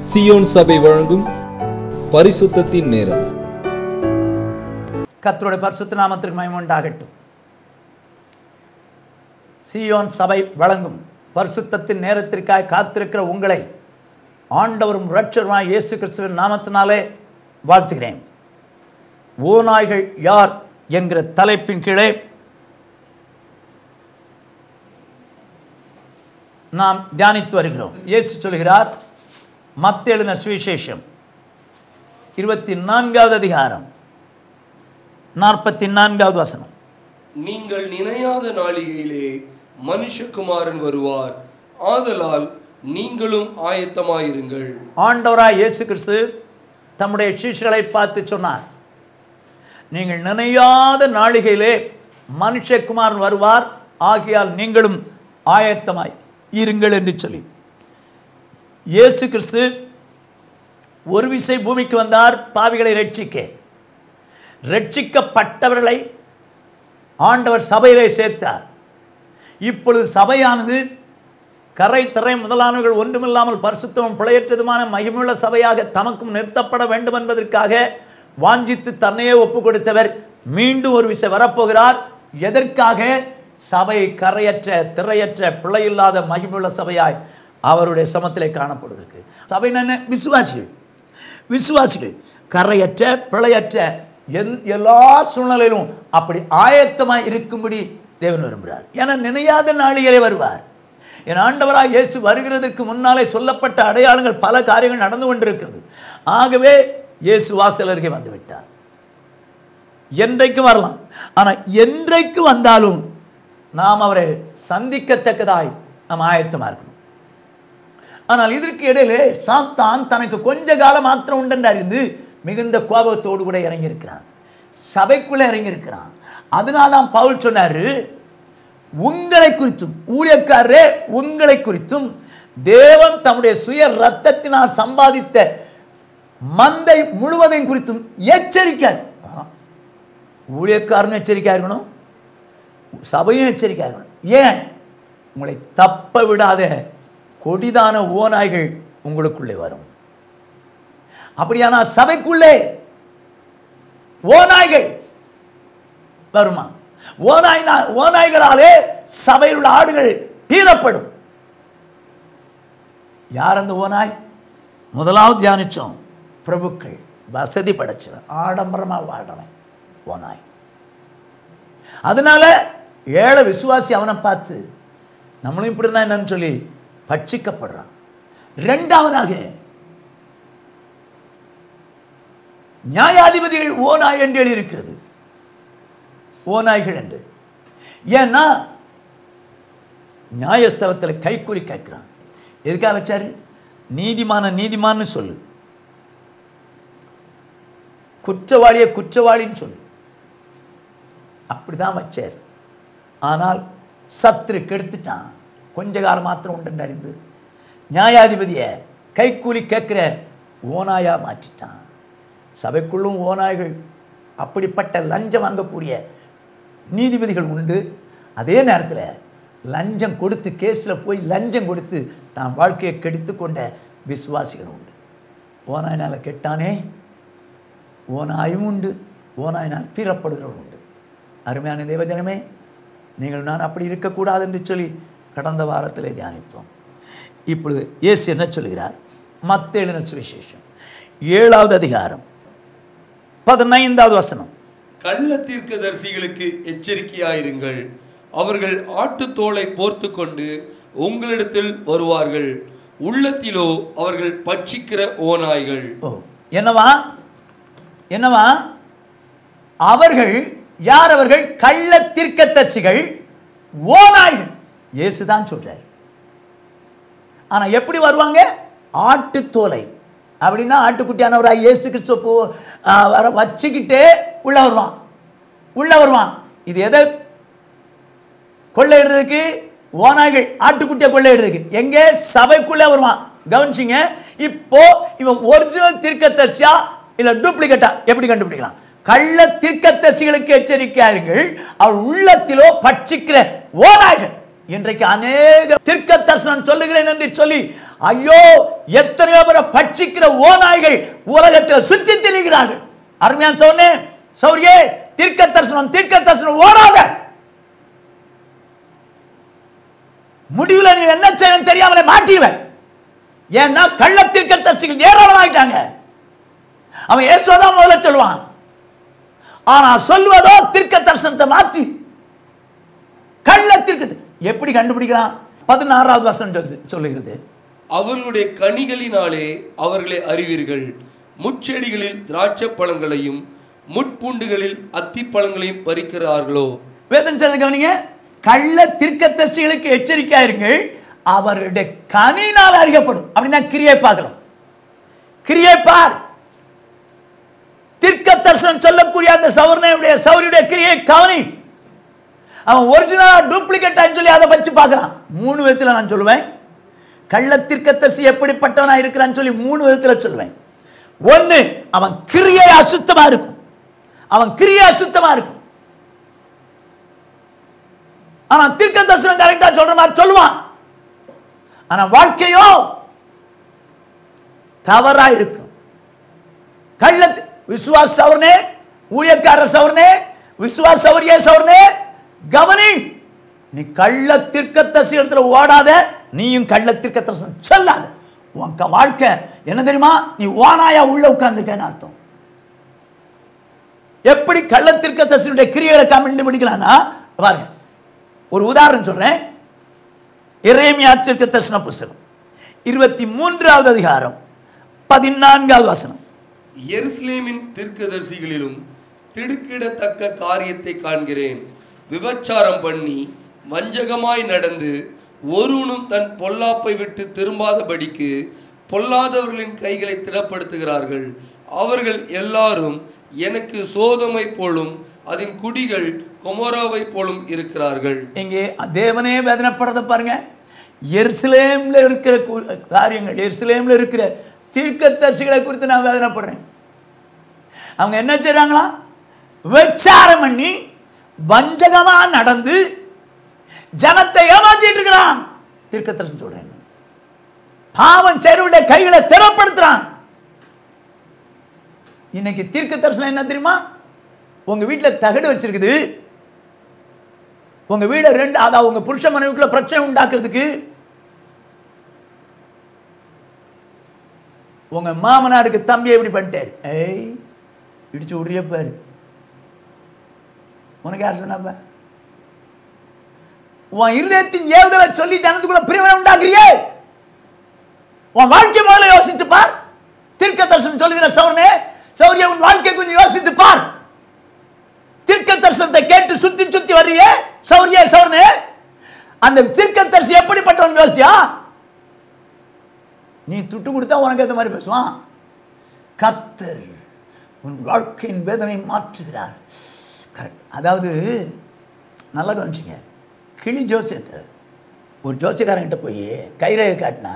Zion சபை வழங்கும் பரிசுத்தத்தின் நேரம் கர்த்தருடைய பரிசுத்த நாமத்திற்கு மகிமை உண்டாகட்டும் சீயோன் சபை வழங்கும் பரிசுத்தத்தின் நேரத்திற்காக காத்திருக்கிற உங்களை ஆண்டவரும் இரட்சருமாய் இயேசு கிறிஸ்துவின் நாமத்தினாலே வாழ்த்துகிறேன் ஓநாய்கள் யார் என்கிற தலைப்பின் கீழே நாம் தியானித்து வருகிறோம் இயேசு சொல்கிறார் மத்தேழுன சுவிசேஷம் இருபத்தி நான்காவது அதிகாரம் நாற்பத்தி நான்காவது வசனம் நீங்கள் நினையாத நாளிகையிலே மனுஷகுமாரன் வருவார் ஆதலால் நீங்களும் ஆயத்தமாயிருங்கள் ஆண்டவராய் இயேசு கிறிஸ்து தம்முடைய சீஷர்களை பார்த்து சொன்னார் நீங்கள் நினையாத நாளிகையிலே மனுஷகுமாரன் வருவார் ஆகையால் நீங்களும் ஆயத்தமாய் இருங்கள் என்று சொல்லி இயேசு கிறிஸ்து ஒரு விசை பூமிக்கு வந்தார் பாவிகளை ரட்சிக்க ரட்சிக்கப்பட்டவர்களை ஆண்டவர் சபையிலே சேர்த்தார் இப்பொழுது சபையானது கரை திரை முதலானவர்கள் ஒன்றுமில்லாமல் பரிசுத்தமும் பிழையற்றதுமான மகிமுள்ள சபையாக தமக்கும் நிறுத்தப்பட வேண்டும் என்பதற்காக வாஞ்சித்து தன்னையே ஒப்பு கொடுத்தவர் மீண்டும் ஒரு விஷயம் வரப்போகிறார் எதற்காக சபை கரையற்ற திரையற்ற பிழையில்லாத மகிமுள்ள சபையாய் அவருடைய சமத்திலே காணப்படுவதற்கு சபை என்ன விசுவாசிகள் விசுவாசிகள் கரையற்ற பிழையற்ற எந் எல்லா சூழ்நிலையிலும் அப்படி ஆயத்தமாக இருக்கும்படி தேவன் விரும்புகிறார் என நினையாத நாளிகளே வருவார் என் ஆண்டவராக இயேசு வருகிறதற்கு முன்னாலே சொல்லப்பட்ட அடையாளங்கள் பல காரியங்கள் நடந்து கொண்டிருக்கிறது ஆகவே இயேசு வாசல் அருகே வந்து விட்டார் என்றைக்கு வரலாம் ஆனால் என்றைக்கு வந்தாலும் நாம் அவரை சந்திக்கத்தக்கதாய் நாம் ஆயத்தமாக இருக்கணும் ஆனால் இதற்கு இடையிலே சாத்தான் தனக்கு கொஞ்ச காலம் மாத்திரம் உண்டென்று அறிந்து மிகுந்த கோபத்தோடு கூட இறங்கியிருக்கிறான் சபைக்குள்ளே இறங்கியிருக்கிறான் அதனால தான் பவுல் சொன்னார் உங்களை குறித்தும் ஊழியக்காரரே உங்களை குறித்தும் தேவன் தம்முடைய சுய ரத்தத்தினால் சம்பாதித்த மந்தை முழுவதையும் குறித்தும் எச்சரிக்கார் ஊழியக்காரனும் எச்சரிக்கையாக இருக்கணும் சபையும் எச்சரிக்கையாக இருக்கணும் ஏன் உங்களை தப்ப விடாத கொடிதான ஓநாய்கள் உங்களுக்குள்ளே வரும் அப்படியானா சபைக்குள்ளே ஓநாய்கள் வருமா ஓநாய் ஓநாய்களாலே சபையில் உள்ள ஆடுகள் பீறப்படும் யார் அந்த ஓநாய் முதலாவது தியானிச்சோம் பிரபுக்கள் வசதி படைச்சவன் ஆடம்பரமாக வாழ்றவன் ஓநாய் அதனால ஏழை விசுவாசி அவனை பார்த்து நம்மளும் இப்படி தான் என்னன்னு சொல்லி பட்சிக்கப்படுறான் ரெண்டாவதாக நியாயாதிபதிகள் ஓநாய் என்று எழுதியிருக்கிறது ஓநாய்கள் என்று ஏன்னா நியாயஸ்தலத்தில் கைக்கூலி கேட்கிறான் எதுக்காக வச்சாரு நீதிமான நீதிமான்னு சொல்லு குற்றவாளியை குற்றவாளின்னு சொல்லு அப்படிதான் வச்சார் ஆனால் சத்ரு கெடுத்துட்டான் கொஞ்ச காலம் மாத்திரம் உண்டு அறிந்து நியாயாதிபதியை கைக்கூலி கேட்குற ஓநாயா மாற்றிட்டான் சபைக்குள்ளும் ஓநாய்கள் அப்படிப்பட்ட லஞ்சம் வாங்கக்கூடிய நீதிபதிகள் உண்டு அதே நேரத்தில் லஞ்சம் கொடுத்து கேஸில் போய் லஞ்சம் கொடுத்து தான் வாழ்க்கையை கெடுத்து கொண்ட விசுவாசிகள் உண்டு ஓநாயினால் கெட்டானே ஓநாயும் உண்டு ஓநாயினால் பீறப்படுகிறவர்கள் உண்டு அருமையான தேவஜனமே நீங்கள் நான் அப்படி இருக்கக்கூடாது என்று சொல்லி கடந்த வாரத்தில் தியானித்தோம் இப்பொழுது இயேசு என்ன சொல்கிறார் மத்தேழுன சுவிசேஷம் ஏழாவது அதிகாரம் பதினைந்தாவது வசனம் கள்ள தீர்க்கதரிசிகளுக்கு எச்சரிக்கையாயிருங்கள் அவர்கள் ஆட்டுத்தோலை போர்த்து கொண்டு உங்களிடத்தில் வருவார்கள் உள்ளத்திலோ அவர்கள் பட்சிக்கிற ஓநாய்கள் ஓ என்னவா என்னவா அவர்கள் யார் அவர்கள் கள்ள தீர்க்கதரிசிகள் ஓநாய்கள் இயேசு தான் சொல்றார் ஆனா எப்படி வருவாங்க ஆட்டுத்தோலை அப்படின்னா ஆட்டுக்குட்டியானவராக இயேசு கிறிஸ்துவ போ ஆ, வர வச்சுக்கிட்டே உள்ள வருவான் உள்ள வருவான் இது எதை கொள்ளையிடுறதுக்கு ஓநாய்கள் ஆட்டுக்குட்டியை கொள்ளையிடுறதுக்கு எங்கே சபைக்குள்ளே வருவான் கவனிச்சிங்க இப்போ இவன் ஒரிஜினல் தீர்க்கதரிசியா இல்லை டூப்ளிகேட்டா எப்படி கண்டுபிடிக்கலாம் கள்ள தீர்க்கதரிசிகளுக்கு எச்சரிக்கையாருங்கள் அவர் உள்ளத்திலோ பட்சிக்கிற ஓநாய்கள் இன்றைக்கு அநேக தீர்க்க தரிசனம் சொல்லுகிறேன் என்று சொல்லி ஐயோ எத்தனையோ பேரை பட்சிக்கிற ஓநாய்கள் உலகத்தில் சுற்றி திரிகிறார்கள் அருமையான சொன்னேன் சௌரியே தீர்க்க தரிசனம் தீர்க்க தரிசனம் ஓடாத முடிவில் நீ என்ன செய்யணும் தெரியாமலே மாட்டிடுவேன் ஏன்னா கள்ள தீர்க்க தரிசிகள் ஏராளமாயிட்டாங்க அவன் இயேசுதான் முதல்ல சொல்லுவான் ஆனா சொல்வதோ தீர்க்க தரிசனத்தை மாற்றி கள்ள தீர்க்க எப்படி கண்டுபிடிக்கலாம் பதினாறாவது வசனம் சொல்லுது சொல்லுகிறது அவர்களுடைய கனிகளினாலே அவர்களை அறிவீர்கள் முச்செடிகளில் திராட்சை பழங்களையும் முட்பூண்டுகளில் அத்திப்பழங்களையும் பறிக்கிறார்களோ வேதம் செய்து கவனிங்க கள்ள தீர்க்கதரிசிகளுக்கு எச்சரிக்கையா இருங்கள் அவர்களுடைய கனினால் அறியப்படும் அப்படின்னா கிரியை பார்க்கலாம் கிரியை பார் தீர்க்க தரிசனம் சொல்லக்கூடிய அந்த சௌரனுடைய சௌரியுடைய கிரியை கவனி அவன் ஒரிஜினலா டூப்ளிகேட் சொல்லி அதை வச்சு பார்க்கறான் மூணு விதத்தில் நான் சொல்லுவேன் கள்ள தீர்க்கதரிசி எப்படிப்பட்டவனா இருக்கிறான்னு சொல்லி மூணு விதத்தில் சொல்லுவேன் ஒன்று அவன் கிரியை அசுத்தமா இருக்கும் அவன் கிரியை அசுத்தமா இருக்கும் ஆனா தீர்க்க தரிசனம் கரெக்டா சொல்ற மாதிரி சொல்லுவான் ஆனா வாழ்க்கையோ தவறா இருக்கும் கள்ள விசுவாச சவர்னே ஊழியக்கார சவர்னே விசுவாச சௌரிய சவர்னே கவனி நீ கள்ள தீர்க்கத்தரசி இடத்துல ஓடாத நீயும் கள்ள தீர்க்கத்தரசன் சொல்லாத உன் க- வாழ்க்கை என்ன தெரியுமா நீ ஓனாயா உள்ள உட்கார்ந்துருக்கன்னு அர்த்தம் எப்படி கள்ள தீர்க்கதரிசியுடைய கிரியைகளை கண்டுபிடிக்கலாம்னா பாருங்க ஒரு உதாரணம் சொல்றேன் இறைமையா தீர்க்க தரிசன புஸ்தகம் இருபத்தி மூன்றாவது அதிகாரம் பதினான்காவது வசனம் எருசலேமின் தீர்க்கதரிசிகளிலும் திடுக்கிடத்தக்க காரியத்தை காண்கிறேன் விபச்சாரம் பண்ணி வஞ்சகமாய் நடந்து ஒருவனும் தன் பொல்லாப்பை விட்டு திரும்பாதபடிக்கு பொல்லாதவர்களின் கைகளை திடப்படுத்துகிறார்கள் அவர்கள் எல்லாரும் எனக்கு சோதமை போலும் அதன் குடிகள் கொமோராவை போலும் இருக்கிறார்கள் இங்கே தேவனே வேதனைப்படுறத பாருங்க எருசலேம்ல இருக்கிற கு- காரியங்கள் எருசலேம்ல இருக்கிற தீர்க்கதரிசிகளை குறித்து நான் வேதனைப்படுறேன் அவங்க என்ன செய்றாங்களா விபச்சாரம் பண்ணி வஞ்சகமா நடந்து ஜனத்தை ஏமாத்திட்டு இருக்கிறான் தீர்க்கதரிசனம் சொல்றேன் பாவம் செய்றவருடைய கைகளை திறப்படுத்துறான் இன்னைக்கு தீர்க்க தரிசனம் என்ன தெரியுமா உங்க வீட்டில் தகடு வச்சிருக்குது உங்க வீடை ரெண்டு அதாவது உங்க புருஷ மனைவிக்குள்ள பிரச்சனை உண்டாக்குறதுக்கு உங்க மாமனாருக்கு தம்பியை இப்படி பண்ணிட்டாரு ஏய் இடிச்சு விடுறிய பாரு உனக்கு யார் சொன்னாப்ப உன் இருதயத்தின் ஏவுதலை சொல்லி ஜனத்துக்குள்ள பிரிவினை உண்டாக்குறியே உன் வாழ்க்கை முதல்ல யோசித்து பார் தீர்க்க தரிசனம் சொல்லுகிற சௌரனே சௌரிய உன் வாழ்க்கை கொஞ்சம் யோசித்து பார் தீர்க்க தரிசனத்தை கேட்டு சுத்தி சுத்தி வர்றியே சௌரிய சௌரனே அந்த தீர்க்க தரிசி எப்படிப்பட்டவன் யோசியா நீ துட்டு கொடுத்தா உனக்கு ஏற்ற மாதிரி பேசுவான் கர்த்தர் உன் வாழ்க்கையின் வேதனை மாற்றுகிறார் கரெக்ட் அதாவது நல்லா கவனிச்சிங்க கிளி ஜோசியர் ஒரு ஜோசியக்காரங்கிட்ட போய் கைரேகை காட்டினா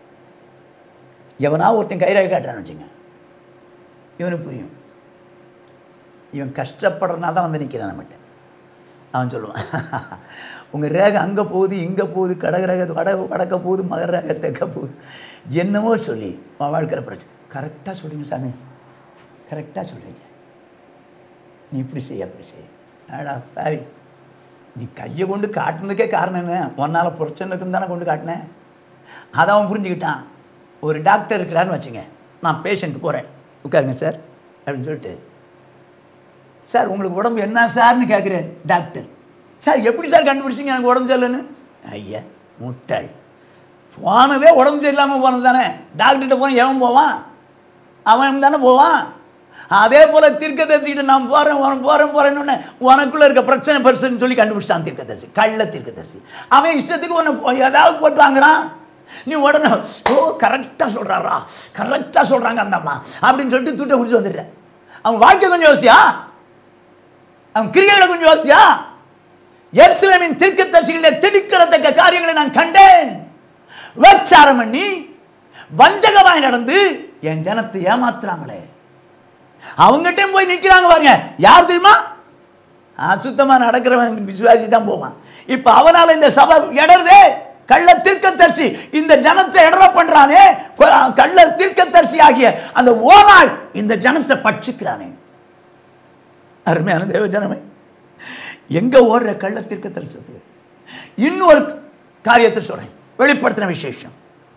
எவனா ஒருத்தன் கைரேகை காட்டுறான்னு வச்சுங்க இவனுக்கு புரியும் இவன் கஷ்டப்படுறதுனால தான் வந்து நிற்கிறான் நம்மகிட்ட அவன் சொல்லுவான் உங்கள் ரேகை அங்கே போகுது இங்கே போகுது கடக ரேகை வட வடக்க போகுது மகர ரேகை தெற்க போகுது என்னமோ சொல்லி உன் வாழ்க்கிற பிரச்சனை கரெக்டாக சொல்கிறீங்க சாமி கரெக்டாக சொல்கிறீங்க நீ இப்படி செய் அப்படி செய் ஆடா பாவி நீ கையை கொண்டு காட்டுனதுக்கே காரணம் என்ன உன்னால் பிரச்சனை இருக்குன்னு தானே கொண்டு காட்டினேன் அதை அவன் புரிஞ்சுக்கிட்டான் ஒரு டாக்டர் இருக்கிறான்னு வச்சுங்க நான் பேஷண்ட் போகிறேன் உட்காருங்க சார் அப்படின்னு சொல்லிட்டு சார் உங்களுக்கு உடம்பு என்ன சார்னு கேட்குறேன் டாக்டர் சார் எப்படி சார் கண்டுபிடிச்சிங்க எனக்கு உடம்பு சரியில்லைன்னு ஐயா முட்டாள் போனதே உடம்பு சரியில்லாமல் போனது தானே டாக்டர்கிட்ட போய் எவன் போவான் அவன் தானே போவான் அதே போல் தீர்க்கதரிசிக்கிட்ட நான் போகிறேன் உனக்கு போகிறேன் போகிறேன்னு உனக்குள்ளே இருக்க பிரச்சனை பெருசுன்னு சொல்லி கண்டுபிடிச்சான் தீர்க்கதரிசி கள்ள தீர்க்கதரிசி அவன் இஷ்டத்துக்கு உன்னை போ- ஏதாவது போட்டு வாங்குறான் நீ உடனே ஓ கரெக்டாக சொல்கிறாரா கரெக்டாக சொல்கிறாங்க அந்த அம்மா அப்படின்னு சொல்லிட்டு தூட்டை குடிச்சு வந்துடுறேன் அவன் வாழ்க்கை கொஞ்சம் யோசியா அவன் கிரிகைகளை கொஞ்சம் யோசியா எருசலேமின் தீர்க்கதரிசிகளிலே திடுக்கிடத்தக்க காரியங்களை நான் கண்டேன் விபச்சாரம் பண்ணி வஞ்சகமாய் நடந்து என் ஜனத்தை ஏமாத்துறாங்களே அவங்ககிட்டயும் போய் நிற்கிறாங்க பாருங்க யார் தெரியுமா அசுத்தமா நடக்கிறவன் விசுவாசி தான் போவான் இப்ப அவனால இந்த சபை இடருதே கள்ள தீர்க்கதரிசி இந்த ஜனத்தை இடர பண்றானே கொ- கள்ள தீர்க்கதரிசி ஆகிய அந்த ஓனாய் இந்த ஜனத்தை பட்சிக்கிறானே அருமையான தேவ ஜனமே எங்க ஓடுற கள்ள தீர்க்கதரிசனத்துக்கு இன்னொரு காரியத்தை சொல்றேன் வெளிப்படுத்தின விசேஷம்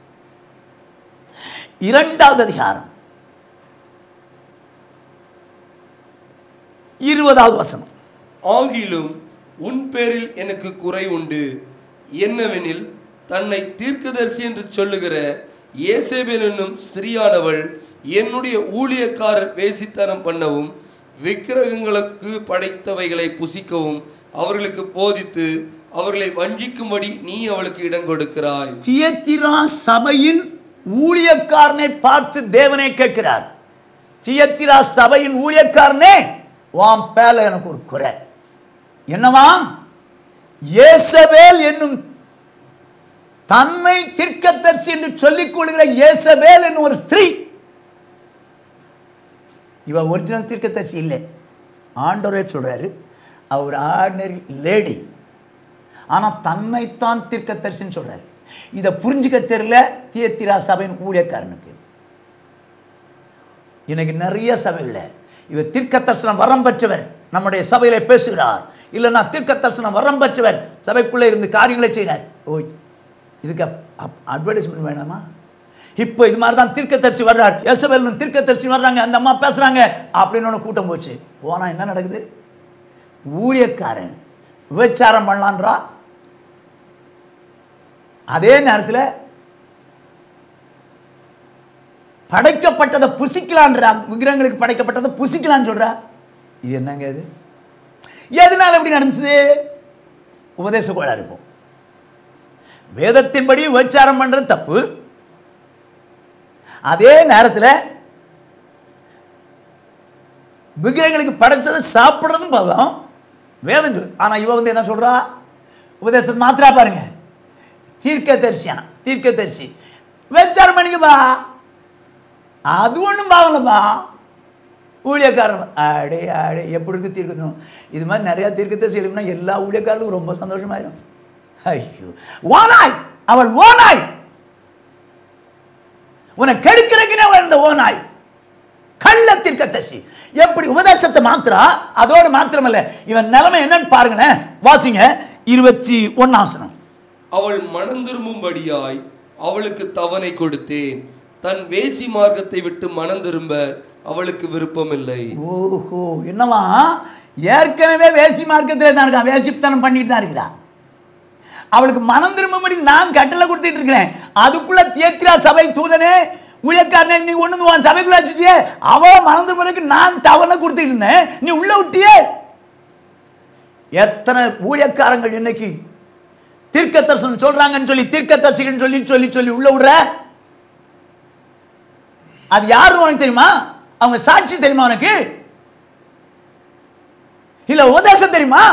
இரண்டாவது அதிகாரம் இருபதாவது வசனம் ஆகிலும் உன் பேரில் எனக்கு குறை உண்டு என்னவெனில் தன்னை தீர்க்கதரிசி என்று சொல்லுகிற ஏசேபேல் என்னும் ஸ்திரீயானவள் என்னுடைய ஊழியக்காரர் வேசித்தனம் பண்ணவும் விக்கிரகங்களுக்கு படைத்தவைகளை புசிக்கவும் அவர்களுக்கு போதித்து அவர்களை வஞ்சிக்கும்படி நீ அவளுக்கு இடம் கொடுக்கிறாய் தியத்திரா சபையின் ஊழியக்காரனை பார்த்து தேவனே கேட்கிறார் தியத்திரா சபையின் ஊழியக்காரனே உன் பேல எனக்கு ஒரு குறை என்னவா ஏசபேல் என்னும் தன்னை தீர்க்கதரிசி என்று சொல்லிக் கொள்கிற ஏசபேல் என்னும் ஒரு ஸ்திரீ இவ ஒரிஜினல் தீர்க்கதரிசி இல்லை ஆண்டவரே சொல்றாரு அவர் ஆர்டினரி லேடி ஆனால் தன்னைத்தான் தீர்க்கதரிசின்னு சொல்றாரு இதை புரிஞ்சுக்க தெரியல தியத்திரா சபையின் ஊழியக்காரனுக்கு இன்னைக்கு நிறைய சபையில் இவர் தீர்க்க தரிசனம் வரம் பெற்றவர் நம்முடைய சபையில பேசுகிறார் இல்லைன்னா தீர்க்க தரிசனம் வரம் பெற்றவர் சபைக்குள்ளே இருந்து காரியங்களை செய்கிறார் ஓய் இதுக்கு அட்வர்டைஸ்மெண்ட் வேணாமா இப்போ இது மாதிரி தான் தீர்க்கதரிசி வர்றார் எசபெல் தீர்க்கதரிசி வர்றாங்க அந்த அம்மா பேசுறாங்க அப்படின்னு ஒன்று கூட்டம் போச்சு போனா என்ன நடக்குது ஊழியக்காரன் விபச்சாரம் பண்ணலான்றா அதே நேரத்தில் படைக்கப்பட்டதை புசிக்கலான்றா விக்கிரகங்களுக்கு படைக்கப்பட்டதை புசிக்கலான்னு சொல்றா இது என்னங்க இது எதனால எப்படி நடந்துச்சு உபதேச கோளாறு இருக்கும் வேதத்தின்படி விபச்சாரம் பண்றது தப்பு அதே நேரத்தில் விக்கிரகங்களுக்கு படைச்சதை சாப்பிட்றதும் பாவம் வேதம் சொல்லு ஆனால் இவ வந்து என்ன சொல்றா உபதேசத்தை மாத்திரா பாருங்க தீர்க்க தரிசியான் தீர்க்க தரிசி விபச்சாரம் பண்ணிக்கப்பா அது ஒன்றும் பாவலப்பா ஊழியக்காரன் அடே அடே எப்படி இருக்கு தீர்க்கணும் இது மாதிரி நிறையா தீர்க்கத்தை எழுப்பினா எல்லா ஊழியக்காரர்களும் ரொம்ப சந்தோஷமாயிரும் ஐயோ ஓனாய் அவள் ஓனாய் உன்னை கெடுக்கிறதுக்குனே வந்த ஓனாய் கள்ள தீர்க்கதரிசி எப்படி உபதேசத்தை மாத்திரா அதோடு மாத்திரமல்ல இவன் நிலைமை என்னன்னு பாருங்களேன் வாசிங்க இருபத்தி ஒன்னாசனம் அவள் மனம் திரும்பும்படியாய் அவளுக்கு தவணை கொடுத்தேன் தன் வேசி மார்க்கத்தை விட்டு மனம் திரும்ப அவளுக்கு விருப்பமில்லை ஓஹோ என்னவா ஏற்கனவே வேசி மார்க்கத்தில் தான் இருக்கான் வேசித்தனம் பண்ணிட்டு தான் இருக்கிறான் அவளுக்கு மனம் திரும்பும்படி நான் கட்டளை கொடுத்துட்டு இருக்கிறேன் அதுக்குள்ள தியத்ரா சபை தூதனே ஊழியக்காரனே நீ ஒண்ணு வந்து உன் சபைக்குள்ள வச்சுட்டியே அவளை மனம் திரும்புறதுக்கு நான் தவணை கொடுத்துட்டு இருந்தேன் நீ உள்ள விட்டியே எத்தனை ஊழியக்காரங்கள் இன்னைக்கு தீர்க்க தரிசனம் சொல்றாங்கன்னு சொல்லி தீர்க்க தரிசிகள்னு சொல்லி சொல்லி சொல்லி உள்ள விடுற அது யாருன்னு உனக்கு தெரியுமா அவங்க சாட்சி தெரியுமா உனக்கு இல்ல உபதேசம் தெரியுமா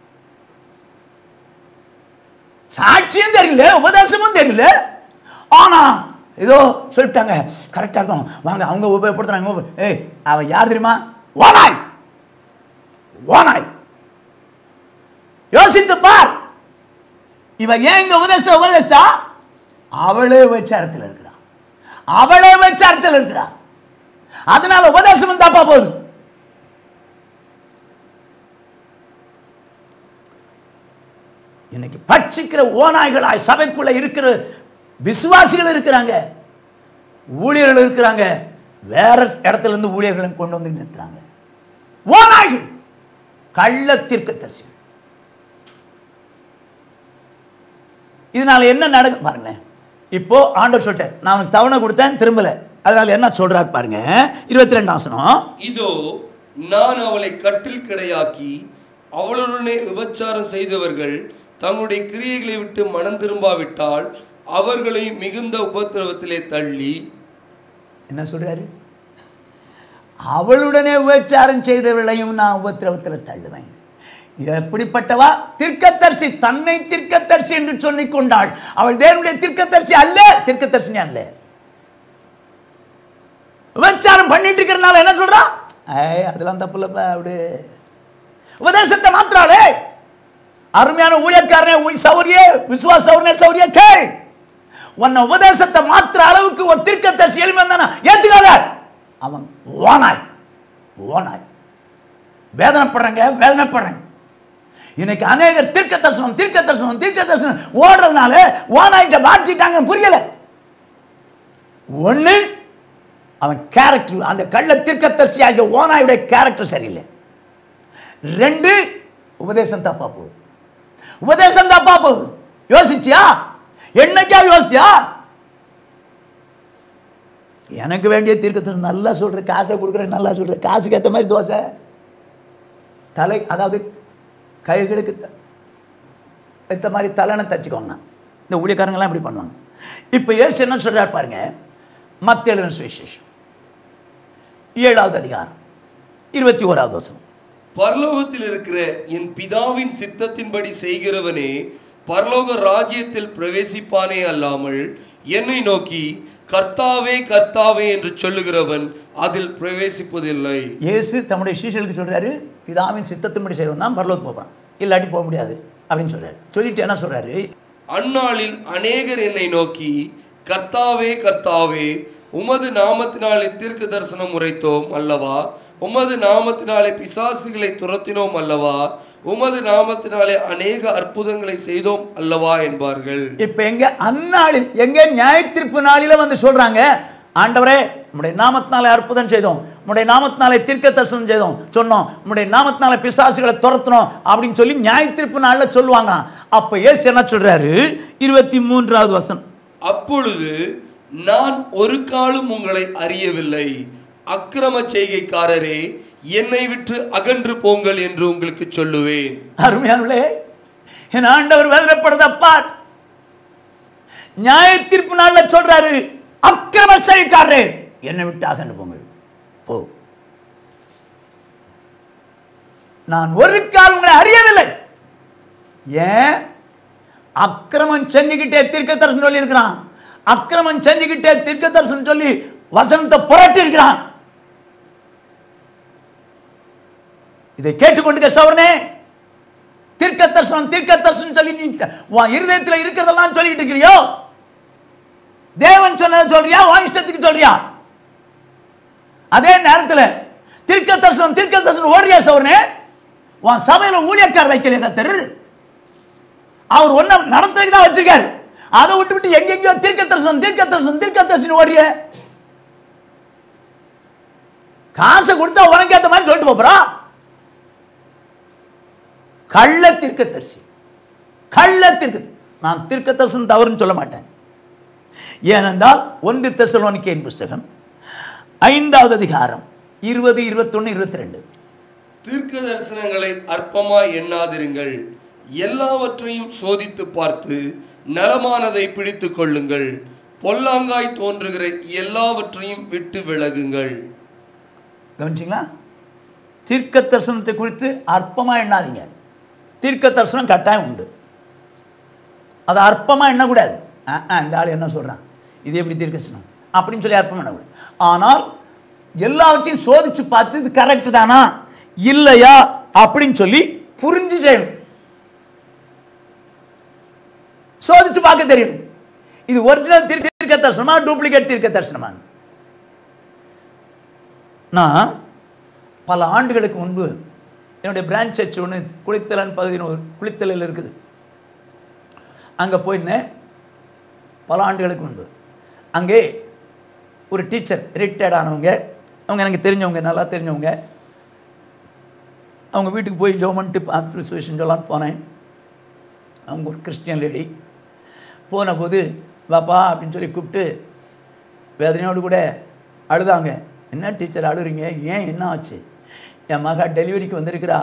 சாட்சியும் தெரியல உபதேசமும் தெரியல ஆனா ஏதோ சொல்லிட்டாங்க கரெக்டா இருக்கும் வாங்க அவங்க உபயோகப்படுத்துறாங்க உப- ஏய் அவன் யார் தெரியுமா ஓனாய் ஓனாய் யோசித்து பார் இவன் ஏன் இந்த உபதேச உபதேசா அவளே விபச்சாரத்தில் இருக்கிறான் அவளே விபச்சாரத்தில் இருக்கிறான் அதனால உபதேசமும் தப்பா போகுது இன்னைக்கு பட்சிக்கிற ஓநாய்களாய் சபைக்குள்ள இருக்கிற விசுவாசிகள் இருக்கிறாங்க ஊழியர்கள் இருக்கிறாங்க வேற இடத்துல இருந்து ஊழியர்களை கொண்டு வந்து நிறுத்துறாங்க ஓநாய்கள் கள்ள தீர்க்கதரிசிகள் இதனால என்ன நடக்கும் பாருங்களேன் இப்போ ஆண்டவர் சொல்லிட்டார் நான் உனக்கு தவணை கொடுத்தேன் திரும்பல அதனால என்ன சொல்றாரு பாருங்க இருபத்தி ரெண்டு ஆசனம் இதோ நான் அவளை கட்டில் கிடையாக்கி அவளுடனே விபச்சாரம் செய்தவர்கள் தங்களுடைய கிரியைகளை விட்டு மனம் திரும்பாவிட்டால் அவர்களை மிகுந்த உபத்திரவத்திலே தள்ளி என்ன சொல்றாரு அவளுடனே உபச்சாரம் செய்தவர்களையும் நான் உபத்திரவத்தில் தள்ளுவேன் எப்படிப்பட்டவா தீர்க்கதரிசி தன்னை தீர்க்கதரிசி என்று சொல்லிக் கொண்டாள் அவள் தேவனுடைய தீர்க்கதரிசி அல்ல தீர்க்கதரிசினி அல்ல விபச்சாரம் பண்ணிட்டு இருக்கிறனால என்ன சொல்றா ஏய் அதெல்லாம் தப்பு இல்லப்பா அப்படி உபதேசத்தை மாத்திராளே அருமையான ஊழியக்காரனே உன் சௌரிய விசுவாச சௌரிய சௌரிய கேள் உன்னை உபதேசத்தை மாத்திர அளவுக்கு ஒரு தீர்க்கதரிசி எளிமை வந்தானா ஏத்துக்காத அவன் ஓனாய் ஓனாய் வேதனைப்படுறேங்க வேதனைப்படுறேன் இன்னைக்கு அநேகர் தீர்க்க தரிசனம் தீர்க்க தரிசனம் தீர்க்க தரிசனம் ஓடுறதுனால ஓனாயிட்ட மாட்டிட்டாங்க புரியல ஒண்ணு அவன் கேரக்டர் அந்த கள்ள தீர்க்கதரிசி ஆகிய ஓனாயுடைய கேரக்டர் சரியில்லை ரெண்டு உபதேசம் தப்பா போகுது உபதேசம் தப்பா போகுது யோசிச்சியா என்னைக்கா யோசிச்சியா எனக்கு வேண்டிய தீர்க்கத்தை நல்லா சொல்ற காசை கொடுக்குறேன் நல்லா சொல்ற காசுக்கு ஏற்ற மாதிரி தோசை தலை அதாவது கைகளுக்கு த- ஏற்ற மாதிரி தலைனை தச்சுக்கோங்க இந்த ஊழியக்காரங்கெல்லாம் இப்படி பண்ணுவாங்க இப்போ ஏசு என்ன சொல்றாரு பாருங்க மத்திய எழுதின சுவிசேஷம் ஏழாவது அதிகாரம் இருபத்தி ஓராவது வசனம் பரலோகத்தில் இருக்கிற என் பிதாவின் சித்தத்தின்படி செய்கிறவனே பரலோக ராஜ்யத்தில் பிரவேசிப்பானே அல்லாமல் என்னை நோக்கி கர்த்தாவே கர்த்தாவே என்று சொல்லுகிறவன் அதில் பிரவேசிப்பதில்லை இயேசு தம்முடைய சீஷர்களுக்கு சொல்றாரு பிதாவின் சித்தத்தின்படி செய்வன் தான் பரலோகத்துக்கு போகிறான் இல்லாட்டி போக முடியாது அப்படின்னு சொல்றாரு சொல்லிட்டு என்ன சொல்றாரு அந்நாளில் அநேகர் என்னை நோக்கி கர்த்தாவே கர்த்தாவே உமது நாமத்தினாலே தீர்க்க தரிசனம் உரைத்தோம் அல்லவா உமது நாமத்தினாலே பிசாசுகளை துரத்தினோம் அல்லவா உமது நாமத்தினாலே அநேக அற்புதங்களை செய்தோம் அல்லவா என்பார்கள் இப்போ எங்க அந்நாளில் எங்க நியாயத்தீர்ப்பு நாளில வந்து சொல்றாங்க ஆண்டவரே உம்முடைய நாமத்தினாலே அற்புதம் செய்தோம் உம்முடைய நாமத்தினாலே தீர்க்க தரிசனம் செய்தோம் சொன்னோம் உம்முடைய நாமத்தினாலே பிசாசுகளை துரத்துனோம் அப்படின்னு சொல்லி நியாயத்தீர்ப்பு நாளில் சொல்லுவாங்க அப்போ ஏசு என்ன சொல்றாரு இருபத்தி மூன்றாவது வசனம் அப்பொழுது நான் ஒரு காலும் உங்களை அறியவில்லை அக்கிரம செய்கைக்காரரே என்னை விட்டு அகன்று போங்கள் என்று உங்களுக்கு சொல்லுவேன் அருமையானே என் ஆண்டவர் வேதனைப்படுதப்பா நியாய தீர்ப்பு நாள்ல சொல்றாரு அக்கிரம செய்காரே என்னை விட்டு அகன்று போங்கள் போ நான் ஒரு கால் உங்களை அறியவில்லை ஏன் அக்கிரமம் செஞ்சுக்கிட்டே தீர்க்க தரிசனம் சொல்லி இருக்கிறான் அக்கிரமம் செஞ்சுக்கிட்டே தீர்க்க தரிசனம் சொல்லி வசனத்தை புரட்டி இருக்கிறான் இதை கேட்டுக்கொண்டு சவரனே தீர்க்க தரிசனம் தீர்க்க தரிசனம் சொல்லி நீ த- உன் இருதயத்தில் இருக்கிறதெல்லாம் சொல்லிட்டு இருக்கிறியோ தேவன் சொன்னதை சொல்றியா உன் இஷ்டத்துக்கு சொல்றியா அதே நேரத்தில் தீர்க்க தரிசனம் தீர்க்க தரிசனம் ஓடுறியா சவரனே உன் சபையில் ஊழியக்கார் வைக்கலையா கத்தர் அவர் ஒன்றை நடத்துறதுக்கு தான் வச்சிருக்காரு அதை விட்டு விட்டு எங்கெங்கயோ தீர்க்க தரிசனம் தீர்க்க தரிசனம் தீர்க்க தரிசனம் ஓடுறிய காசை கொடுத்தா உனக்கு ஏற்ற மாதிரி சொல்லிட்டு போறா கள்ள தீர்க்கதரிசி கள்ள தீர்க்க நான் தீர்க்க தரிசனம் தவறுன்னு சொல்ல மாட்டேன் ஏனென்றால் ஒன்று தெசலோனிக்கேயின் புஸ்தகம் ஐந்தாவது அதிகாரம் இருபது இருபத்தொன்று இருபத்தி ரெண்டு தீர்க்க தரிசனங்களை அற்பமாய் எண்ணாதிருங்கள் எல்லாவற்றையும் சோதித்து பார்த்து நலமானதை பிடித்து கொள்ளுங்கள் பொல்லாங்காய் தோன்றுகிற எல்லாவற்றையும் விட்டு விலகுங்கள் கவனிச்சிங்களா தீர்க்க தரிசனத்தை குறித்து அற்பமாக எண்ணாதீங்க தீர்க்க தரிசனம் கட்டாயம் உண்டு அதை அற்பமாக எண்ணக்கூடாது ஆ ஆ, இந்த ஆள் என்ன சொல்கிறான் இது எப்படி தீர்க்கசனம் அப்படின்னு சொல்லி அற்பம் பண்ணக்கூடாது ஆனால் எல்லாவற்றையும் சோதிச்சு பார்த்து இது கரெக்டு தானா இல்லையா அப்படின்னு சொல்லி புரிஞ்சு செய்யணும் சோதிச்சு பார்க்க தெரியணும் இது ஒரிஜினல் தீர்க்க தரிசனமா டூப்ளிகேட் தீர்க்க தரிசனமா நான் பல ஆண்டுகளுக்கு முன்பு என்னுடைய பிரான்ச் சர்ச் ஒன்று குளித்தலன் பகுதியில் ஒரு குளித்தலையில் இருக்குது அங்கே போயிருந்தேன் பல ஆண்டுகளுக்கு முன்பு அங்கே ஒரு டீச்சர் ரிட்டையர்ட் ஆனவங்க அவங்க எனக்கு தெரிஞ்சவங்க நல்லா தெரிஞ்சவங்க அவங்க வீட்டுக்கு போய் ஜோம் பண்ணிட்டு பார்த்துட்டு சுவிசேஷன் சொல்லலான்னு போனேன் அவங்க ஒரு கிறிஸ்டியன் லேடி போன போது வாப்பா அப்படின்னு சொல்லி கூப்பிட்டு வேதனையோடு கூட அழுதாங்க என்ன டீச்சர் அழுறீங்க ஏன் என்ன ஆச்சு என் மகா டெலிவரிக்கு வந்திருக்கிறா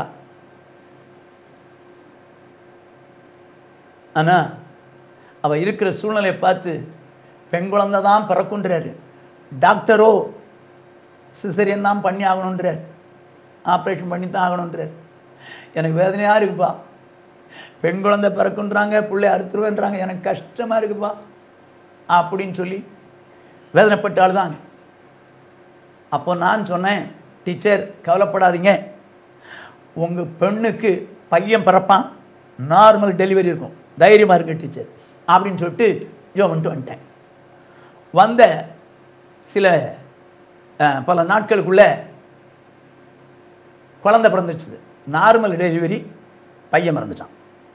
ஆனால் அவள் இருக்கிற சூழ்நிலையை பார்த்து பெண் குழந்தை தான் பிறக்குன்றாரு டாக்டரோ சிசரியன் தான் பண்ணி ஆகணுன்றார் ஆப்ரேஷன் பண்ணி தான் ஆகணுன்றார் எனக்கு வேதனையாக இருக்குப்பா பெண் குழந்தை பிறக்குன்றாங்க பிள்ளை அறுத்துருவேன்றாங்க எனக்கு கஷ்டமாக இருக்குப்பா அப்படின்னு சொல்லி வேதனைப்பட்டு அழுதாங்க அப்போ நான் சொன்னேன் டீச்சர் கவலைப்படாதீங்க உங்கள் பெண்ணுக்கு பையன் பிறப்பான் நார்மல் டெலிவரி இருக்கும் தைரியமாக இருக்கு டீச்சர் அப்படின்னு சொல்லிட்டு ஜோ பண்ணிட்டு வந்துட்டேன் வந்த சில அஹ், பல நாட்களுக்குள்ளே குழந்தை பிறந்துச்சு நார்மல் டெலிவரி பையன் பிறந்துட்டான்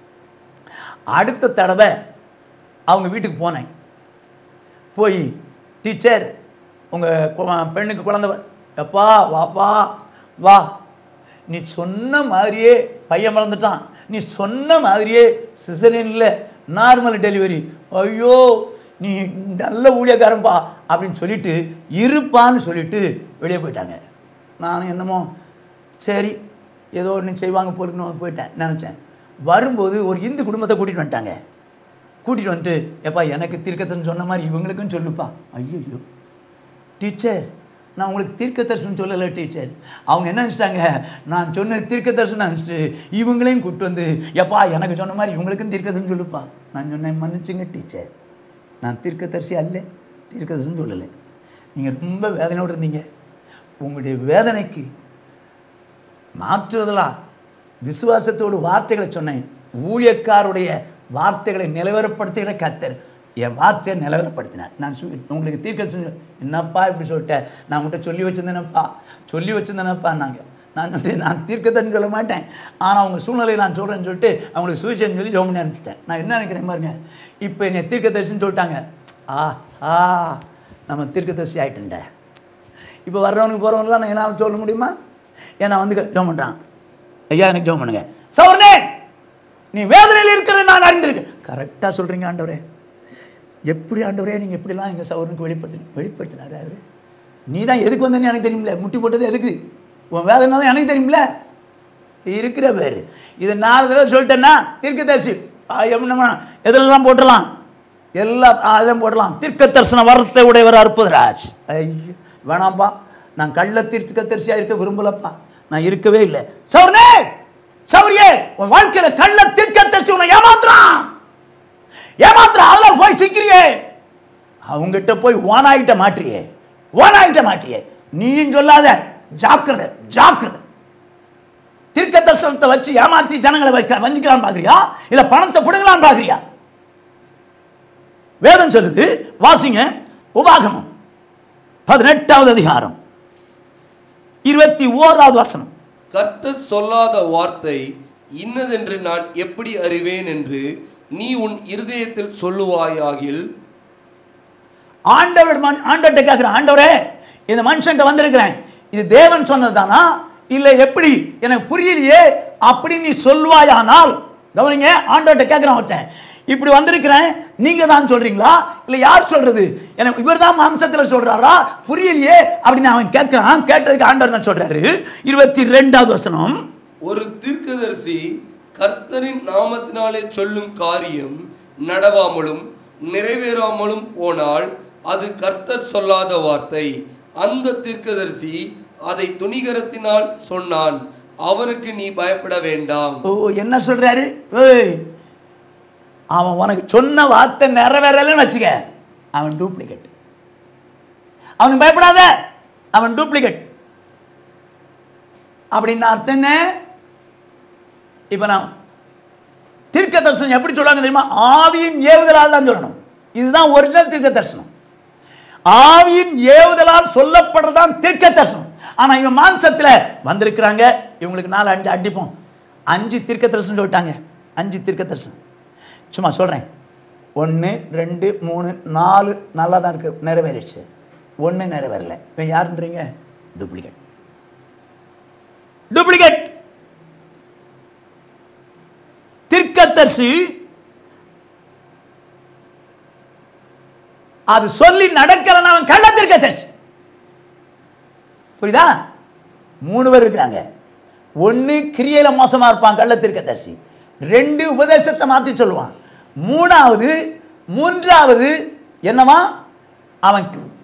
அடுத்த தடவை அவங்க வீட்டுக்கு போனேன் போய் டீச்சர் உங்கள் பெண்ணுக்கு குழந்தை வ- எப்பா வாப்பா வா நீ சொன்ன மாதிரியே பையன் பிறந்துட்டான் நீ சொன்ன மாதிரியே சிசரியனில் நார்மல் டெலிவரி ஐயோ நீ நல்ல ஊழியக்காரன்பா அப்படின்னு சொல்லிட்டு இருப்பான்னு சொல்லிட்டு வெளியே போயிட்டாங்க நான் என்னமோ சரி ஏதோ ஒன்று செய்வாங்க போயிருக்கணும் போயிட்டேன் நினச்சேன் வரும்போது ஒரு இந்து குடும்பத்தை கூட்டிகிட்டு வந்துட்டாங்க கூட்டிகிட்டு வந்துட்டு எப்பா எனக்கு தீர்க்கத்தரசன் சொன்ன மாதிரி இவங்களுக்கும் சொல்லுப்பா ஐயோ டீச்சர் நான் உங்களுக்கு தீர்க்கதரிசனம் சொல்லலை டீச்சர் அவங்க என்ன நினச்சிட்டாங்க நான் சொன்ன தீர்க்கதரிசனம் நினச்சிட்டு இவங்களையும் கூப்பிட்டு வந்து எப்பா எனக்கு சொன்ன மாதிரி இவங்களுக்கும் தீர்க்கதரிசனம் சொல்லுப்பா நான் சொன்னேன் மன்னிச்சுங்க டீச்சர் நான் தீர்க்கதரிசி அல்ல தீர்க்கதரிசனம் சொல்லலை நீங்கள் ரொம்ப வேதனையோடு இருந்தீங்க உங்களுடைய வேதனைக்கு மாற்றுவதலா விசுவாசத்தோடு வார்த்தைகளை சொன்னேன் ஊழியக்காருடைய வார்த்தைகளை நிலவரப்படுத்துகிற கத்தர் என் வார்த்தையை நிலவரப்படுத்தினார் நான் சொல்லி உங்களுக்கு தீர்க்க செஞ்சு என்னப்பா இப்படி சொல்லிட்டேன் நான் உங்கள்கிட்ட சொல்லி வச்சிருந்தேனப்பா சொல்லி வச்சிருந்தேனப்பா நாங்கள் நான் சொல்லிட்டு நான் தீர்க்கத்தன்னு சொல்ல மாட்டேன் ஆனால் அவங்க சூழ்நிலையை நான் சொல்கிறேன்னு சொல்லிட்டு அவங்களுக்கு சுவிசேஷம் சொல்லி ஜோம் பண்ணி அனுப்பிச்சிட்டேன் நான் என்ன நினைக்கிறேன் பாருங்க இப்போ என்னை தீர்க்கதரிசின்னு சொல்லிட்டாங்க ஆ ஆ நம்ம தீர்க்கதரிசி ஆகிட்டேன்டே இப்போ வர்றவனுக்கு போகிறவங்களாம் நான் என்னால் சொல்ல முடியுமா ஏன்னா வந்து ஜோம் பண்ணுறான் ஐயா எனக்கு ஜோம் பண்ணுங்க சௌர்ணே நீ வேதனையில் இருக்கிறது நான் அறிந்திருக்கேன் கரெக்டாக சொல்கிறீங்க ஆண்டவரே எப்படி ஆண்டவரே நீங்கள் எப்படிலாம் எங்கள் சௌரனுக்கு வெளிப்படுத்தி வெளிப்படுத்தினாரு அவரு நீ தான் எதுக்கு வந்தேன்னு எனக்கு தெரியுமில்ல முட்டி போட்டது எதுக்கு உன் வேதனை தான் எனக்கு தெரியுமில்ல இருக்கிற பேர் இதை நாலு தடவை சொல்லிட்டேன்னா தீர்க்கதரிசி எப்படின்னா எதுலலாம் போட்டுடலாம் எல்லாம் அதெல்லாம் போடலாம் தீர்க்க தரிசன வரத்தை உடையவர் அற்புதராஜ் ஐயோ வேணாம்ப்பா நான் கள்ள தீர்க்க தரிசியாக இருக்க விரும்பலப்பா நான் இருக்கவே இல்லை சௌர்ணே சௌரியே உன் வாழ்க்கையில கள்ள தீர்க்க தரிசி உன்னை ஏமாத்துறான் ஏமாத்துறான் அதில் போய் சிக்கிறியே அவங்ககிட்ட போய் ஓனாயிட்ட மாட்டியே ஓனாயிட்ட மாட்டியே நீயும் சொல்லாத ஜாக்கிரதை ஜாக்கிரதை தீர்க்க தரிசனத்தை வச்சு ஏமாத்தி ஜனங்களை வைக்க வஞ்சிக்கலான்னு பார்க்குறியா இல்லை பணத்தை பிடுங்கலான்னு பார்க்குறியா வேதம் சொல்லுது வாசிங்க உபாகமம் பதினெட்டாவது அதிகாரம் இருபத்தி ஓராவது வசனம் கர்த்தர் சொல்லாத வார்த்தை இன்னதென்று நான் எப்படி அறிவேன் என்று நீ உன் இருதயத்தில் சொல்லுவாயாகில் ஆண்டவர் மன் ஆண்டவர்கிட்ட கேட்குற ஆண்டவரே இந்த மனுஷன்ட்ட வந்திருக்கிறேன் இது தேவன் சொன்னதுதானா இல்லை எப்படி எனக்கு புரியலையே அப்படி நீ சொல்வாயானால் கவனிங்க ஆண்டவர்கிட்ட கேட்குறான் ஒருத்தன் இப்படி வந்திருக்கிறேன் நீங்க தான் சொல்றீங்களா இல்லை யார் சொல்றது எனக்கு இவர் தான் மாம்சத்தில் சொல்றாரா புரியலையே அப்படின்னு அவன் கேட்குறான் கேட்டதுக்கு ஆண்டவர் என்ன சொல்றாரு இருபத்தி ரெண்டாவது வசனம் ஒரு தீர்க்கதரிசி கர்த்தரின் நாமத்தினாலே சொல்லும் காரியம் நடவாமலும் நிறைவேறாமலும் போனால் அது கர்த்தர் சொல்லாத வார்த்தை அந்த தீர்க்கதரிசி அதை துணிகரத்தினால் சொன்னான் அவனுக்கு நீ பயப்பட வேண்டாம் ஓ என்ன சொல்றாரு ஏய் அவன் உனக்கு சொன்ன வார்த்தை நிறைவேறலன்னு வச்சுக்க அவன் டூப்ளிகேட் அவனுக்கு பயப்படாத அவன் டூப்ளிகேட் அப்படின்னு அர்த்தம் என்ன இப்போ நான் தீர்க்க தரிசனம் எப்படி சொல்லுவாங்க தெரியுமா ஆவியின் ஏவுதலால் தான் சொல்லணும் இதுதான் ஒரிஜினல் தீர்க்க தரிசனம் ஆவியின் ஏவுதலால் சொல்லப்படுறதான் தீர்க்க தரிசனம் ஆனா இவன் மாம்சத்தில் வந்திருக்கிறாங்க இவங்களுக்கு நாலு அஞ்சு அடிப்போம் அஞ்சு தீர்க்க தரிசனம் சொல்லிட்டாங்க அஞ்சு தீர்க்க தரிசனம் சும்மா சொல்கிறேன் ஒன்று ரெண்டு மூணு நாலு நல்லா தான் இருக்கு நிறைவேறிச்சு ஒன்று நிறைவேறல இவன் யாருன்றீங்க டூப்ளிகேட் டூப்ளிகேட் தீர்க்கதரிசி அது சொல்லி நடக்கலன்னா அவன் கள்ள தீர்க்கதரிசி புரியுதா மூணு பேர் இருக்கிறாங்க ஒன்று கிரியையில மோசமா இருப்பான் கள்ள தீர்க்கதரிசி ரெண்டு உபதேசத்தை மாற்றி சொல்லுவான் மூணாவது மூன்றாவது என்னவா அவன்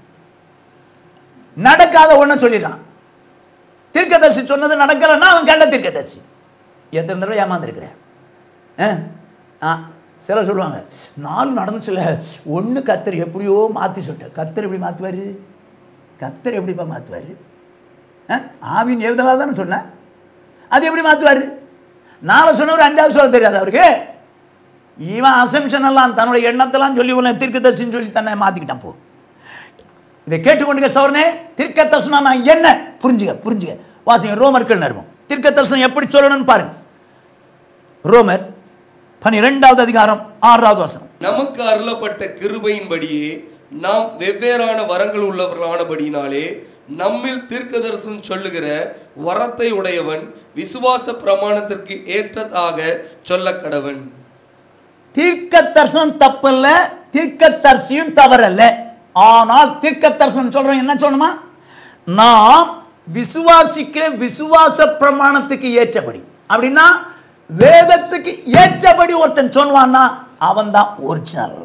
நடக்காத ஒன்று சொல்லிடுறான் தீர்க்கதரிசி சொன்னது நடக்கலைன்னா அவன் கள்ள தீர்க்கதரிசி எத்தனை தடவை ஏமாந்துருக்கிறேன் ஆ ஆ சிலர் சொல்லுவாங்க நாலு நடந்துச்சுல ஒன்று கத்தர் எப்படியோ மாற்றி சொல்லிட்டார் கத்தர் எப்படி மாற்றுவார் கத்தர் எப்படிப்பா மாற்றுவார் ஆவின் ஏவுதலாக தானே சொன்னேன் அது எப்படி மாற்றுவார் நாளை சொன்னவர் அஞ்சாவது சொல்ல தெரியாது அவருக்கு இவன் அசம்ஷன் எல்லாம் தன்னுடைய எண்ணத்தெல்லாம் சொல்லி உன்னை தீர்க்கதரிசின்னு சொல்லி தன்னை மாற்றிக்கிட்டான் போ இதை கேட்டுக்கொண்டு சோர்னே தீர்க்க தரிசனம் நான் என்ன புரிஞ்சுக்க புரிஞ்சுக்க வாசிங்க ரோமர்கள் நிறுவம் தீர்க்க தரிசனம் எப்படி சொல்லணும்னு பாருங்க ரோமர் பனிரெண்டாவது அதிகாரம் ஆறாவது வசனம் நமக்கு அருளப்பட்ட கிருபையின்படியே நாம் வெவ்வேறான வரங்கள் உள்ளவர்களானபடியினாலே நம்மில் தீர்க்கதரிசனம் சொல்லுகிற வரத்தை உடையவன் விசுவாச பிரமாணத்திற்கு ஏற்றதாக சொல்ல கடவன் தீர்க்க தரிசனம் தப்பல்ல தீர்க்க தரிசியும் தவறல்ல ஆனால் தீர்க்க தரிசனம் சொல்றோம் என்ன சொல்லணுமா நாம் விசுவாசிக்கிற விசுவாச பிரமாணத்துக்கு ஏற்றபடி அப்படின்னா வேதத்துக்கு ஏற்றபடி ஒருத்தன் சொல்வான்னா அவன் தான் ஒரிஜினல்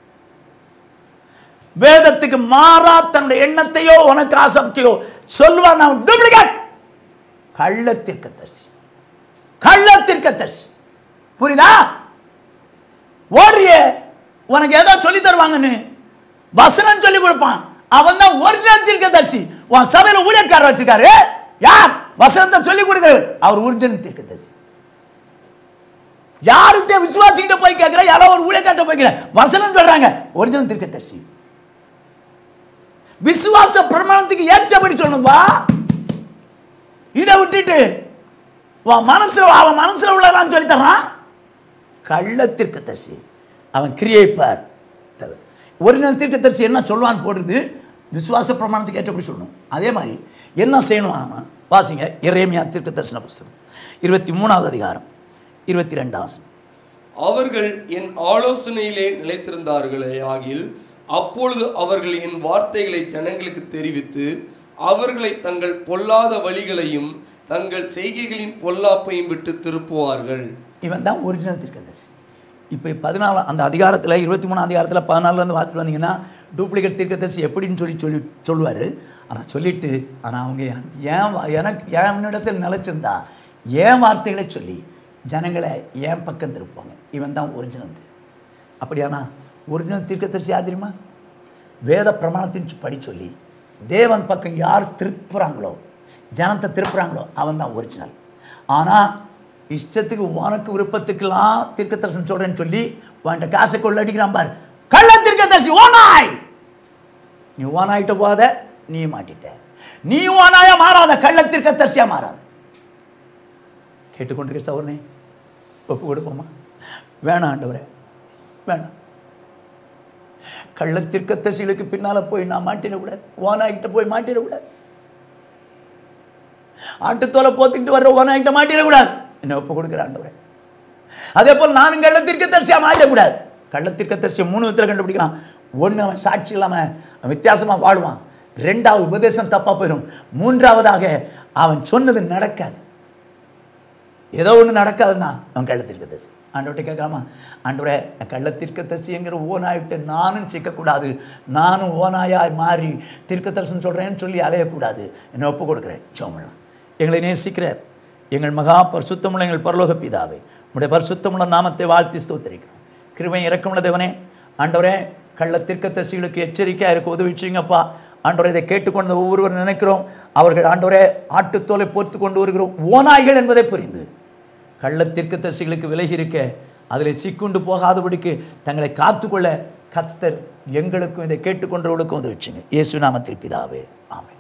வேதத்துக்கு மாறா தன்னுடைய எண்ணத்தையோ உனக்கு ஆசக்தியோ சொல்வான் அவன் டூப்ளிகேட் கள்ள தீர்க்கதரிசி கள்ள தீர்க்கதரிசி புரியுதா ஓடுறியே உனக்கு ஏதோ சொல்லி தருவாங்கன்னு வசனம் சொல்லி கொடுப்பான் அவன் தான் ஒரிஜினல் தீர்க்கதரிசி உன் சபையில் ஊழியக்காரர் வச்சிருக்காரு யார் வசனத்தை சொல்லி கொடுக்கிறார் அவர் ஒரிஜினல் தீர்க்கதரிசி யார்கிட்ட விசுவாசிக்கிட்ட போய் கேட்கிற யாரோ ஒரு ஊழியக்கார்ட்ட போய் கேட்கிற வசனம் சொல்றாங்க ஒரிஜினல் தீர்க்கதரிசி விசுவாச பிரமாணத்துக்கு ஏற்றபடி சொல்லணும்பா இதை விட்டுட்டு உன் மனசுல அவன் மனசுல உள்ளதான் சொல்லி தர்றான் கள்ள தீர்க்கதரிசி அவன் கிரியேப்பார் தவிர ஒரிஜினல் தீர்க்கதரிசி என்ன சொல்லுவான்னு போடுறது விசுவாச பிரமாணத்துக்கு ஏற்றபடி சொல்லணும் அதே மாதிரி என்ன செய்யணும் அவன் வாசிங்க இறைமையா தீர்க்க தரிசன புஸ்தகம் இருபத்தி மூணாவது அதிகாரம் இருபத்தி ரெண்டாம் வசனம் அவர்கள் என் ஆலோசனையிலே நிலைத்திருந்தார்களே ஆகில் அப்பொழுது அவர்கள் என் வார்த்தைகளை ஜனங்களுக்கு தெரிவித்து அவர்களை தங்கள் பொல்லாத வழிகளையும் தங்கள் செய்கைகளின் பொல்லாப்பையும் விட்டு திருப்புவார்கள் இவன் தான் ஒரிஜினல் தீர்க்கதரிசி இப்போ பதினாலாம் அந்த அதிகாரத்தில் இருபத்தி மூணாம் அதிகாரத்தில் பதினாலுலேருந்து வாசிட்டு வந்தீங்கன்னா டூப்ளிகேட் தீர்க்கதரிசி எப்படின்னு சொல்லி சொல்லி சொல்லுவார் ஆனால் சொல்லிட்டு ஆனால் அவங்க ஏன் வா- எனக்கு என் இடத்தில் நிலச்சிருந்தா ஏன் வார்த்தைகளை சொல்லி ஜனங்களை ஏன் பக்கம் திருப்பாங்க இவன் தான் ஒரிஜினல் அப்படியானா ஒரிஜினல் தீர்க்கதரிசி யார் தெரியுமா வேத பிரமாணத்தின் படி சொல்லி தேவன் பக்கம் யார் திருப்புறாங்களோ ஜனத்தை திருப்புறாங்களோ அவன் தான் ஒரிஜினல் ஆனால் இஷ்டத்துக்கு உனக்கு விருப்பத்துக்கெல்லாம் தீர்க்கதரிசனம் சொல்கிறேன்னு சொல்லி உன்கிட்ட காசை கொள்ளடிக்கிறான் பார் கள்ள தீர்க்கதரிசி ஓனாய் நீ ஓனாயிட்ட போத நீ மாட்டிட்ட நீ ஓனாயா மாறாத கள்ள தீர்க்கதரிசியா மாறாத கேட்டுக்கொண்டிருக்க சௌர்ணே ஒப்பு கொடுப்போமா வேணாம் ஆண்டவரே வேணாம் கள்ளத்திற்கத்தசிகளுக்கு பின்னால போய் நான் மாட்டிடக்கூடாது ஓனாய்கிட்ட போய் மாட்டிடக்கூடாது ஆட்டுத்தோலை போத்துக்கிட்டு வர்ற ஓனாய்கிட்ட மாட்டிடக்கூடாது என்ன ஒப்பு கொடுக்குற ஆண்டவரே அதே போல் நானும் கள்ளத்திற்கு தரிசியா மாறிடக்கூடாது கள்ளத்திற்கு தரிசியை மூணு விதத்தில் கண்டுபிடிக்கிறான் ஒன்று அவன் சாட்சி இல்லாமல் அவன் வித்தியாசமாக வாழ்வான் ரெண்டாவது உபதேசம் தப்பாக போயிடும் மூன்றாவதாக அவன் சொன்னது நடக்காது ஏதோ ஒன்று நடக்காதுன்னா அவன் கள்ளத்திற்கு தரிசி ஆண்டவர்கிட்ட கேட்கலாமா ஆண்டவரே கள்ளத்திற்கு தரிசிங்கிற ஓனாயிட்டு நானும் சிக்கக்கூடாது நானும் ஓனாயாய் மாறி தீர்க்க தரிசனம் சொல்கிறேன்னு சொல்லி அலையக்கூடாது என்னை ஒப்பு கொடுக்குறேன் சோமலாம் எங்களை நேசிக்கிற எங்கள் மகா பரிசுத்தமுள்ள எங்கள் பரலோக பிதாவே உடைய பரிசுத்தமுள்ள நாமத்தை வாழ்த்தி ஸ்தோத்திரிக்கிறோம் கிருபை இறக்கமுள்ள தேவனே ஆண்டவரே கள்ள தீர்க்கதரிசிகளுக்கு எச்சரிக்கையாக இருக்க உதவி செய்யுங்கப்பா ஆண்டவரை இதை கேட்டுக்கொண்ட ஒவ்வொருவர் நினைக்கிறோம் அவர்கள் ஆண்டவரே ஆட்டுத்தோலை போர்த்து கொண்டு வருகிறோம் ஓநாய்கள் என்பதை புரிந்து கள்ள தீர்க்கதரிசிகளுக்கு விலகி இருக்க அதில் சிக்குண்டு போகாதபடிக்கு தங்களை காத்துக்கொள்ள கத்தர் எங்களுக்கும் இதை கேட்டுக்கொண்டவர்களுக்கும் உதவி செய்யுங்க இயேசு நாமத்தில் பிதாவே ஆமென்